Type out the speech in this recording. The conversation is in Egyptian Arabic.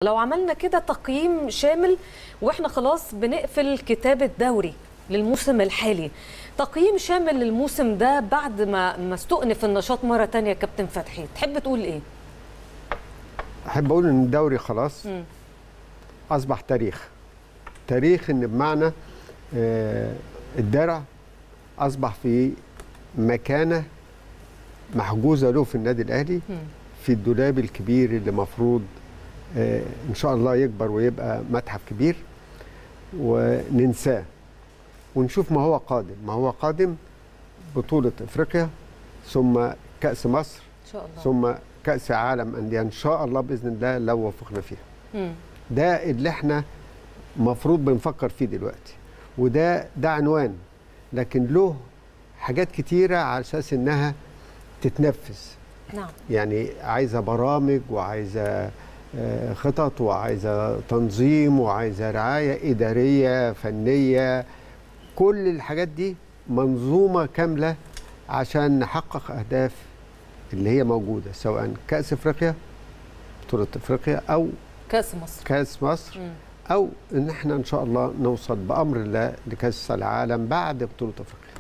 لو عملنا كده تقييم شامل واحنا خلاص بنقفل كتاب الدوري للموسم الحالي تقييم شامل للموسم ده بعد ما ما استؤنف النشاط مره تانية يا كابتن فتحي تحب تقول ايه احب اقول ان الدوري خلاص مم. اصبح تاريخ تاريخ ان بمعنى آه، الدرع اصبح في مكانه محجوزه له في النادي الاهلي مم. في الدولاب الكبير اللي مفروض آه، ان شاء الله يكبر ويبقى متحف كبير وننساه ونشوف ما هو قادم ما هو قادم بطولة افريقيا ثم كأس مصر ان شاء الله ثم كأس عالم أندية إن شاء الله بإذن الله لو وفقنا فيها مم. ده اللي احنا مفروض بنفكر فيه دلوقتي وده ده عنوان لكن له حاجات كتيرة على أساس إنها تتنفذ نعم يعني عايزة برامج وعايزة آه، خطط وعايزة تنظيم وعايزة رعاية إدارية فنية كل الحاجات دي منظومة كاملة عشان نحقق أهداف اللي هي موجودة سواء كأس أفريقيا بطولة أفريقيا أو كاس مصر كأس مصر مم. أو إن احنا إن شاء الله نوصل بأمر الله لكأس العالم بعد بطولة أفريقيا